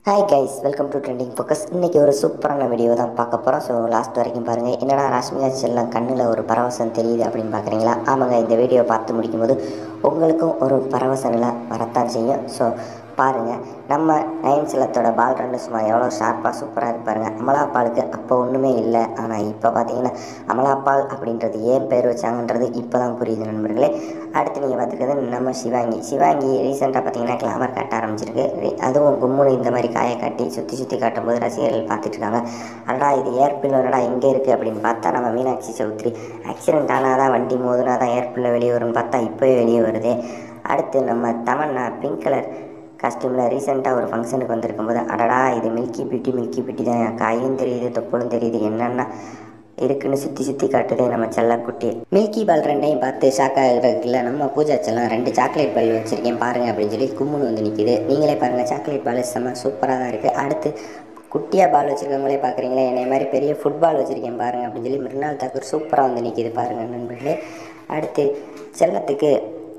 hi guys welcome to trending focus இன்றைக்கி ஒரு சூப்பரான வீடியோ தான் பார்க்க போகிறோம் ஸோ லாஸ்ட் வரைக்கும் பாருங்கள் என்னடா ராஷ்மிகா செல்லம் கண்ணில் ஒரு பரவசம் தெரியுது அப்படின்னு பார்க்குறீங்களா ஆமாங்க இந்த வீடியோ பார்த்து முடிக்கும்போது உங்களுக்கும் ஒரு பரவச நிலை வரத்தான் செய்யும் ஸோ பாருங்கள் நம்ம நயன் செல்லத்தோட பால் ரெண்டு சும்மா எவ்வளோ ஷார்ப்பாக சூப்பராக இருக்கு பாருங்கள் அமலாப்பாலுக்கு அப்போ ஒன்றுமே இல்லை ஆனால் இப்போ பார்த்தீங்கன்னா அமலாப்பால் அப்படின்றது ஏன் பேர் வச்சாங்கன்றது இப்போ தான் புரியுது நண்பர்களே அடுத்து நீங்கள் பார்த்துக்கிறது நம்ம சிவாங்கி சிவாங்கி ரீசெண்டாக பார்த்தீங்கன்னா கிளாமர் காட்ட ஆரம்பிச்சிருக்கு re- அதுவும் கும்முனு இந்த மாதிரி காயை காட்டி சுற்றி சுற்றி காட்டும்போது ரசிகர்கள் பார்த்துட்டு இருக்காங்க அடடா இது ஏர் பில்லோடா எங்கே இருக்குது அப்படின்னு பார்த்தா நம்ம மீனாட்சி சௌத்ரி ஆக்சிடென்ட் ஆனால் தான் வண்டி மோதுனா தான் ஏர் பில்லோ வெளியே வரும்னு பார்த்தா இப்போவே வெளியே வருது அடுத்து நம்ம தமன்னா பிங்க் கலர் காஸ்டியூமில் ரீசெண்டாக ஒரு ஃபங்க்ஷனுக்கு வந்திருக்கும் போது அடடா இது மில்கி பியூட்டி மில்கி பியூட்டி தான் காயும் தெரியுது தொப்புளும் தெரியுது என்னென்ன இருக்குன்னு சுற்றி சுற்றி காட்டுதே நம்ம செல்லக்குட்டி மில்கி பால் ரெண்டையும் பார்த்து ஷாக் ஆகிறதுக்குள்ள நம்ம பூஜா செல்லம் ரெண்டு சாக்லேட் பால் வச்சுருக்கேன் பாருங்கள் அப்படின்னு சொல்லி கும்முன்னு வந்து நிற்கிது நீங்களே பாருங்கள் சாக்லேட் பால் செம்ம சூப்பராக தான் இருக்குது அடுத்து குட்டியாக பால் வச்சுருக்கவங்களே பார்க்குறீங்களே என்னை மாதிரி பெரிய ஃபுட்பால் வச்சுருக்கேன் பாருங்கள் அப்படின்னு சொல்லி மிருனால் தாக்கூர் சூப்பராக வந்து நிற்கிது பாருங்கள் நண்பர்களே அடுத்து செல்லத்துக்கு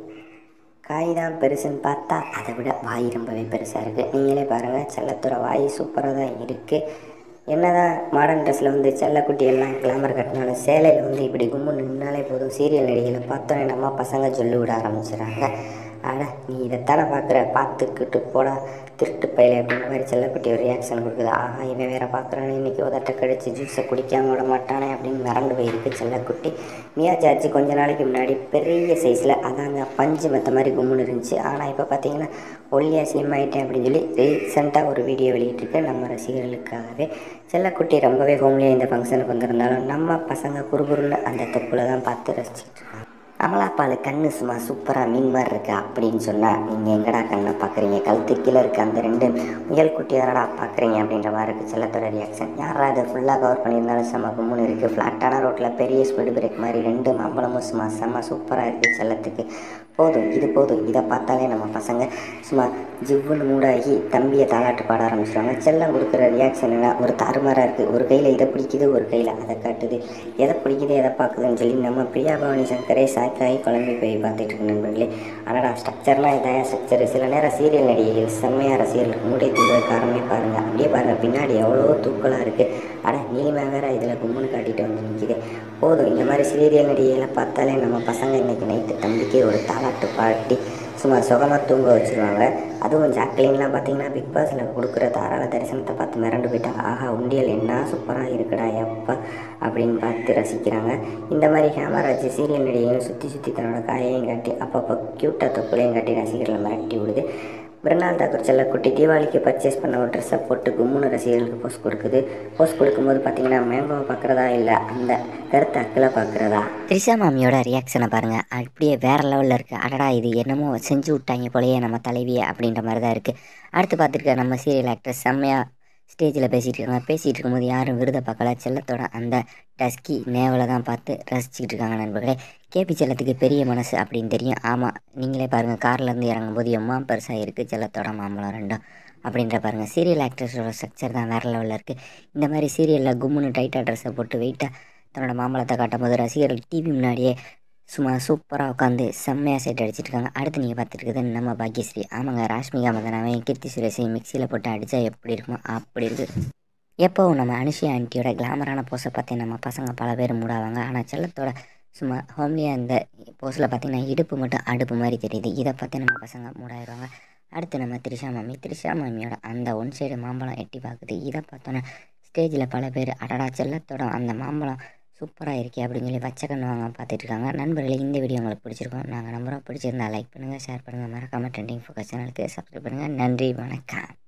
காய் தான் பெருசுன்னு பார்த்தா அதை விட வாய் ரொம்பவே பெருசாக இருக்குது நீங்களே பாருங்கள் செல்லத்தோட வாய் சூப்பராக தான் இருக்குது என்னதான் மாடர்ன் ட்ரெஸ்ஸில் வந்து செல்லக்குட்டி எல்லாம் கிளாமர் கட்டினாலும் சேலையில் வந்து இப்படி கும்பு நின்னாலே போதும் சீரியல் நடிகளை பார்த்தோன்னே நம்ம பசங்க சொல்லி விட ஆரம்பிச்சிடுறாங்க அட நீ இதைத்தானே பார்க்குற பார்த்துக்கிட்டு போடா திருட்டு பயில அப்படின்ற மாதிரி செல்லக்குட்டி ஒரு ரியாக்ஷன் கொடுக்குது ஆஹா இவன் வேற பார்க்குறானே இன்னைக்கு உதட்ட கடிச்சு ஜூஸை குடிக்காம விட மாட்டானே அப்படின்னு மிரண்டு போயிருக்கு செல்லக்குட்டி மியா ஜார்ஜ் கொஞ்ச நாளைக்கு முன்னாடி பெரிய சைஸில் அதாங்க பஞ்சு மற்ற மாதிரி கும்முன்னு இருந்துச்சு ஆனால் இப்போ பார்த்தீங்கன்னா ஒல்லியா ஸ்லிம் ஆகிட்டேன் அப்படின்னு சொல்லி ரீசெண்டாக ஒரு வீடியோ வெளியிட்டிருக்கு நம்ம ரசிகர்களுக்காகவே செல்லக்குட்டி ரொம்பவே ஹோம்லியாக இந்த ஃபங்க்ஷனுக்கு வந்திருந்தாலும் நம்ம பசங்க குறுகுறுன்னு அந்த தொப்புல தான் பார்த்து ரசிச்சிட்டு இருக்காங்க அமலாப்பால் கண்ணு சும்மா சூப்பராக மீன் மாதிரி இருக்கு அப்படின்னு சொன்னால் நீங்கள் எங்கடா கண்ணை பார்க்குறீங்க கழுத்து கீழே இருக்க அந்த ரெண்டு முயல் குட்டி தானடா பார்க்குறீங்க அப்படின்ற மாதிரி இருக்குது செல்லத்தோட ரியாக்ஷன் யாரா அதை ஃபுல்லாக கவர் பண்ணியிருந்தாலும் செம்ம கும்முன்னு இருக்குது ஃப்ளாட்டான ரோட்டில் பெரிய ஸ்பீடு பிரேக் மாதிரி ரெண்டு மாம்பழமும் சும்மா செம்ம சூப்பராக இருக்குது செல்லத்துக்கு போதும் இது போதும் இதை பார்த்தாலே நம்ம பசங்க சும்மா ஜிவ்வுன்னு மூடாகி தம்பியை தாளாட்டு பாட ஆரம்பிச்சிடுவாங்க செல்லம் கொடுக்குற ரியாக்ஷன் என்ன ஒரு தாறுமாறாக இருக்குது ஒரு கையில் இதை பிடிக்குது ஒரு கையில் அதை காட்டுது எதை பிடிக்குது எதை பார்க்குதுன்னு சொல்லி நம்ம பிரியா பவானி சங்கரே சாய்க்காய் குழம்பி போய் பார்த்துட்டு இருக்கு நண்பர்களே அடடா ஸ்ட்ரக்சர்லாம் இதான் ஸ்ட்ரக்சர் சில நேரம் சீரியல் நடிகைகள் செம்மையாக ரசிகர்களுக்கு மூடை தூக்குற காரணமே பாருங்கள் அப்படியே பாருங்கள் பின்னாடி எவ்வளோ தூக்கலாக இருக்குது அட நீலிமா வேற இதில் கும்முன்னு காட்டிட்டு வந்து நிற்கிது போதும் இந்த மாதிரி சீரியல் நடிகைகளை பார்த்தாலே நம்ம பசங்க இன்னைக்கு நைட்டு தம்பிக்கு ஒரு தாலாட்டு பாட்டி சும்மா சுகமாக தூங்க வச்சுருவாங்க அதுவும் ஜாக்லின்லாம் பார்த்தீங்கன்னா பிக் பாஸில் கொடுக்குற தாராள தரிசனத்தை பார்த்து மிரண்டு போயிட்டாங்க ஆஹா உண்டியல் என்ன சூப்பராக இருக்குடா எப்பா அப்படின்னு பார்த்து ரசிக்கிறாங்க இந்த மாதிரி ஹேமராஜ் சீரியல் நடிகையும் சுற்றி சுற்றி தன்னோட காயையும் காட்டி அப்பப்போ க்யூட்டாக தொப்புளையும் காட்டி ரசிகர்களை மிரட்டி விடுது மிருனால் தாக்கூர் செல்லக்குட்டி தீபாவளிக்கு பர்ச்சேஸ் பண்ண ஒரு ட்ரெஸ்ஸை போட்டு கும்முன்னு ரசிகர்களுக்கு போஸ்ட் கொடுக்குது போஸ்ட் கொடுக்கும்போது பார்த்தீங்கன்னா மேங்கோவை பார்க்குறதா இல்லை அந்த கருத்து அக்கில் பார்க்குறதா த்ரிஷா மாமியோட ரியாக்ஷனை பாருங்கள் அப்படியே வேற லெவலில் இருக்குது அடடா இது என்னமோ செஞ்சு விட்டாங்க போலயே நம்ம தலைவியை அப்படின்ற மாதிரி தான் இருக்குது அடுத்து பார்த்துருக்க நம்ம சீரியல் ஆக்ட்ரஸ் செம்மையாக ஸ்டேஜில் பேசிகிட்டு இருக்காங்க பேசிகிட்டு இருக்கும்போது யாரும் விருதை பார்க்கல செல்லத்தோட அந்த டஸ்கி நேவலை தான் பார்த்து ரசிச்சுக்கிட்டு இருக்காங்க நண்பர்களே கேபி செல்லத்துக்கு பெரிய மனசு அப்படின்னு தெரியும் ஆமாம் நீங்களே பாருங்கள் கார்லேருந்து இறங்கும்போது எம்மா பெருசாக இருக்குது செல்லத்தோட மாம்பழம் ரெண்டும் அப்படின்ற பாருங்கள் சீரியல் ஆக்ட்ரஸோட ஸ்ட்ரக்சர் தான் வேறு லெவலில் இருக்குது இந்த மாதிரி சீரியலில் கும்முன்னு டைட்டாக ட்ரெஸ்ஸை போட்டு வெயிட்டாக தன்னோட மாம்பழத்தை காட்டும் போது ரசிகர்கள் டிவி முன்னாடியே சும்மா சூப்பராக உட்காந்து செம்மையாக செட் அடிச்சிட்டு இருக்காங்க அடுத்து நீங்கள் பார்த்துட்டு இருக்கிறது நம்ம பாக்யஸ்ரீ ஆமாங்க ராஷ்மிகா மதனாவையும் கீர்த்தி சுரேஷையும் மிக்சியில் போட்டு அடித்தா எப்படி இருக்குமோ அப்படி இருக்குது எப்போவும் நம்ம அனுஷி ஆண்டியோட கிளாமரான போஸை பார்த்து நம்ம பசங்க பல பேர் மூடாவாங்க ஆனால் செல்லத்தோட சும்மா ஹோம்லியாக இந்த போஸில் பார்த்தீங்கன்னா இடுப்பு மட்டும் அடுப்பு மாதிரி தெரியுது இதை பார்த்து நம்ம பசங்க மூடாயிருவாங்க அடுத்து நம்ம திரிஷா மாமி திரிஷா மாமியோட அந்த ஒன் சைடு மாம்பழம் எட்டி பார்க்குது இதை பார்த்தோன்னே ஸ்டேஜில் பல பேர் அடடா செல்லத்தோட அந்த மாம்பழம் சூப்பராக இருக்கே அப்படின்னு சொல்லி வச்ச கண்ணு வாங்க பார்த்துட்டு இருக்காங்க நண்பர்களே இந்த வீடியோ உங்களுக்கு பிடிச்சிருக்கோம் நாங்கள் நம்புகிறோம் பிடிச்சிருந்தா லைக் பண்ணுங்கள் ஷேர் பண்ணுங்கள் மறக்காமல் ட்ரெண்டிங் ஃபோக்கஸ் சேனலுக்கு சப்ஸ்கிரைப் பண்ணுங்கள் நன்றி வணக்கம்